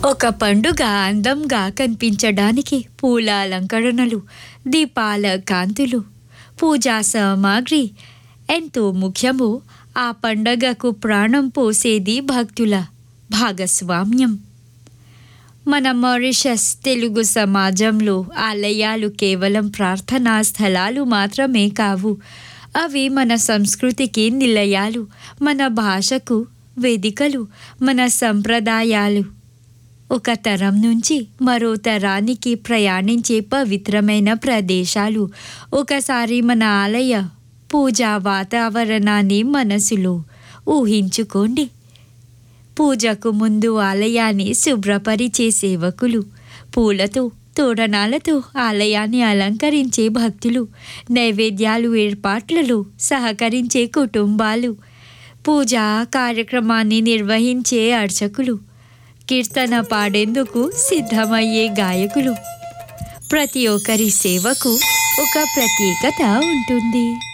ఒక పండుగ అందంగా కనిపించడానికి పూల అలంకరణలు దీపాల కాంతులు పూజా సామాగ్రి ఎంతో ముఖ్యము ఆ పండగకు ప్రాణం పోసేది భక్తుల భాగస్వామ్యం మన మారిషస్ తెలుగు సమాజంలో ఆలయాలు కేవలం ప్రార్థనా స్థలాలు మాత్రమే కావు అవి మన సంస్కృతికి నిలయాలు మన భాషకు వేదికలు మన సంప్రదాయాలు ఒక తరం నుంచి మరో తరానికి ప్రయాణించే పవిత్రమైన ప్రదేశాలు ఒకసారి మన ఆలయ పూజా వాతావరణాన్ని మనసులో ఊహించుకోండి పూజకు ముందు ఆలయాన్ని శుభ్రపరిచే సేవకులు పూలతో తోరణాలతో ఆలయాన్ని అలంకరించే భక్తులు నైవేద్యాలు ఏర్పాట్లలో సహకరించే కుటుంబాలు పూజా కార్యక్రమాన్ని నిర్వహించే అర్చకులు కీర్తన పాడేందుకు సిద్ధమయ్యే గాయకులు ప్రతి ఒక్కరి సేవకు ఒక ప్రత్యేకత ఉంటుంది